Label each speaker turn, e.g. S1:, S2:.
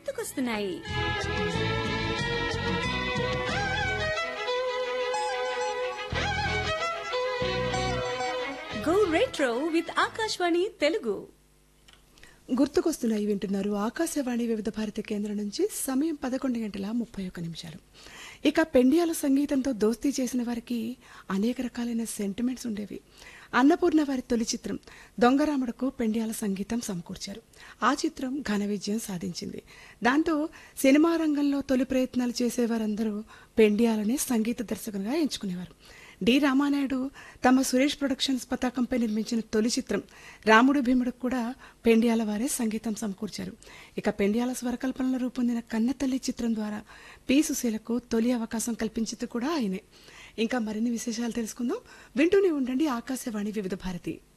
S1: గుర్తుకొస్తున్నాయి go retro with Akashvani Telugu
S2: గుర్తుకొస్తున్నాయి వింటున్నారు ఆకాశవాణి వివిధ భారతి కేంద్రం నుంచి సమయం పదకొండు గంటల ముప్పై ఒక్క నిమిషాలు ఇక పెండియాల సంగీతంతో దోస్తీ చేసిన వారికి అనేక రకాలైన సెంటిమెంట్స్ ఉండేవి అన్నపూర్ణ వారి తొలి చిత్రం దొంగరాముడుకు పెండియాల సంగీతం సమకూర్చారు ఆ చిత్రం ఘన విజయం సాధించింది దాంతో సినిమా రంగంలో తొలి ప్రయత్నాలు చేసేవారందరూ పెండియాలనే సంగీత దర్శకునిగా ఎంచుకునేవారు డి రామానాయుడు తమ సురేష్ ప్రొడక్షన్స్ పతాకంపై నిర్మించిన తొలి చిత్రం రాముడు భీముడు కూడా పెండియాల వారే సంగీతం సమకూర్చారు ఇక పెండియాల స్వరకల్పనలో రూపొందిన కన్నతల్లి చిత్రం ద్వారా పి సుశీలకు తొలి అవకాశం కల్పించింది కూడా ఆయనే ఇంకా మరిన్ని విశేషాలు తెలుసుకుందాం వింటూనే ఉండండి ఆకాశవాణి వివిధ భారతి